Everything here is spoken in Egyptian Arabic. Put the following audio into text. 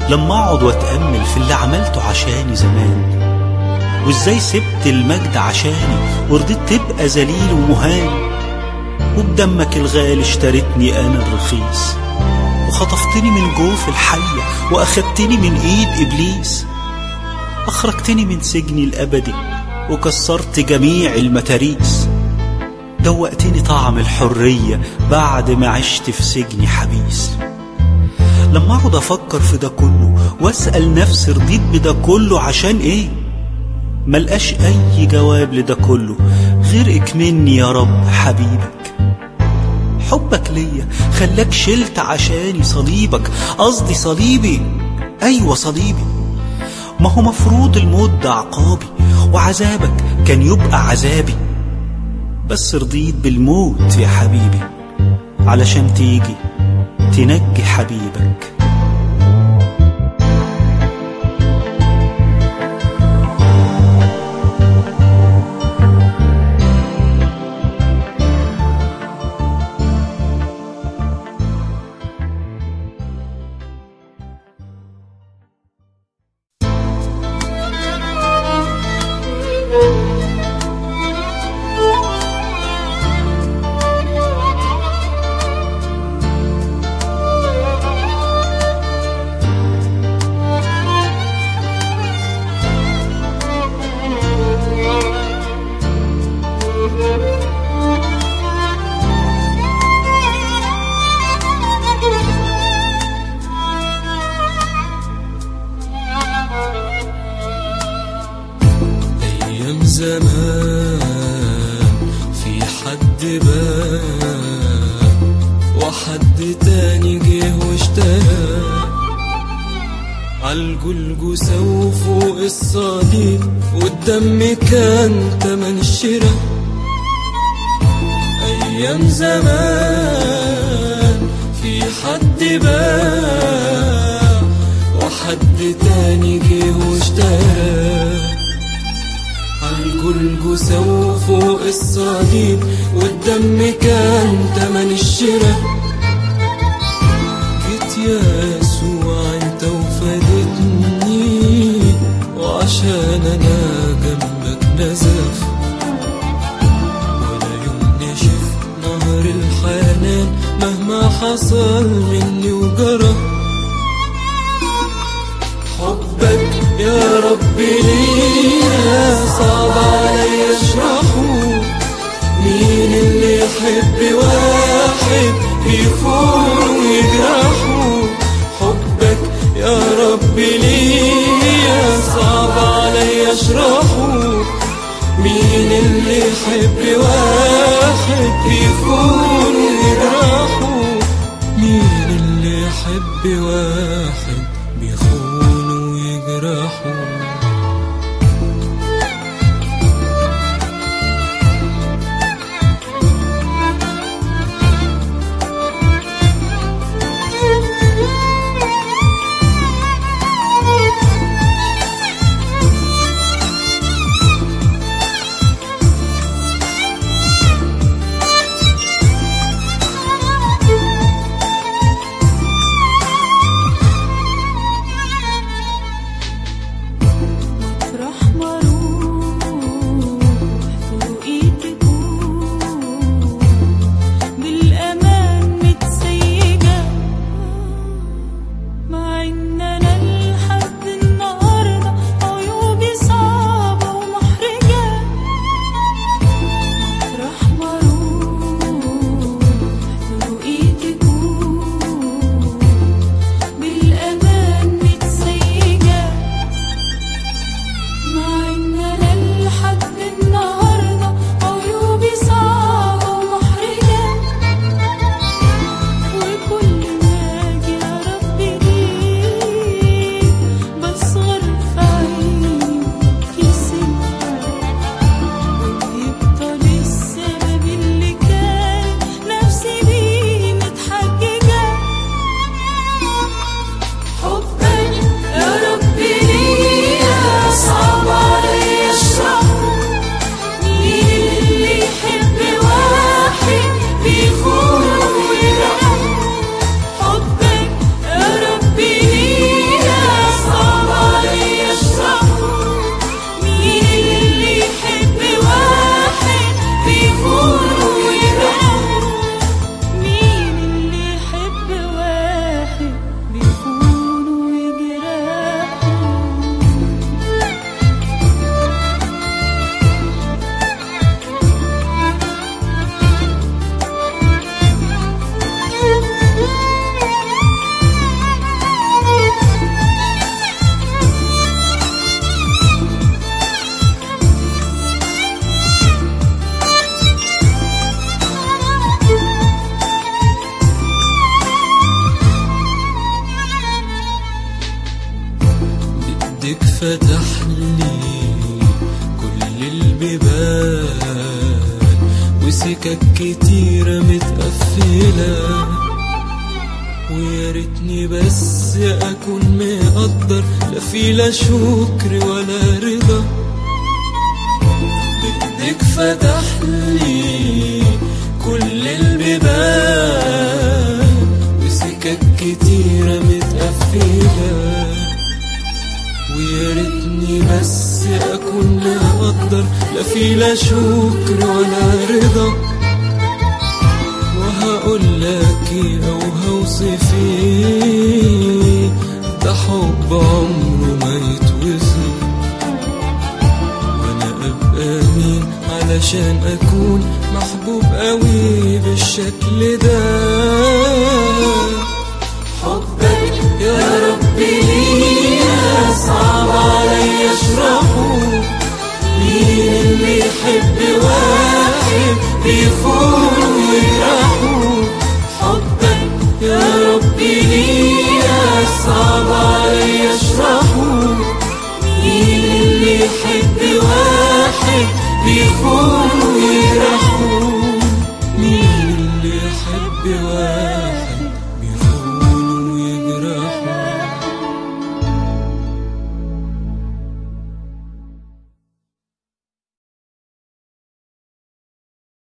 لما اقعد واتأمل في اللي عملته عشاني زمان وازاي سبت المجد عشاني ورضيت تبقى ذليل ومهان وبدمك الغالي اشتريتني انا الرخيص وخطفتني من جوف الحية واخدتني من ايد ابليس اخرجتني من سجني الابدي وكسرت جميع المتاريس دوقتني طعم الحرية بعد ما عشت في سجني حبيس لما اقعد افكر في ده كله واسأل نفسي رضيت بده كله عشان ايه ملقاش اي جواب لده كله غير اكمني يا رب حبيبك حبك ليا خلاك شلت عشاني صليبك قصدي صليبي ايوه صليبي ما هو مفروض الموت ده عقابي وعذابك كان يبقى عذابي بس رضيت بالموت يا حبيبي علشان تيجي تنجي حبيبك أيام زمان في حد بان وحد تاني جه واشترى عالجلجسة وفوق الصليب والدم كان تمن الشراء أيام زمان في حد باع وحد تاني جه واشترى عالجلجسة وفوق الصليب والدم كان تمن الشراء جيت يا يسوع انت وفادتني وعشان انا جنبك نزف ولا يوم نشف نهر الحنان مهما حصل مني وجرى حبك يا رب ليا صعب عليا اشرحه مين اللي يحب واحد يخون ويجرحه حبك يا رب ليا صعب عليا اشرحه مين اللي يحب واحد يخون ويجرحه مين اللي يحب واحد بيخون ويجرحه البيبان وسكك كتيرة متقفلة ويا ريتني بس أكون مقدر لا في لا شكر ولا رضا بإيدك فتح لي كل البيبان وسكك كتيرة متقفلة ويا ريتني بس أكون مقدر لا في لا شكر ولا رضا وهقول لك او هوصفي ده حب عمره ما يتوصف وانا ابقى مين علشان اكون محبوب قوي بالشكل ده حبك يا ربي ليا صعب عليا اشرحه مين اللي يحب واحد بيخون ويجرحه حبك يا ربي ليا صعب عليا اشرحه مين اللي يحب واحد بيخون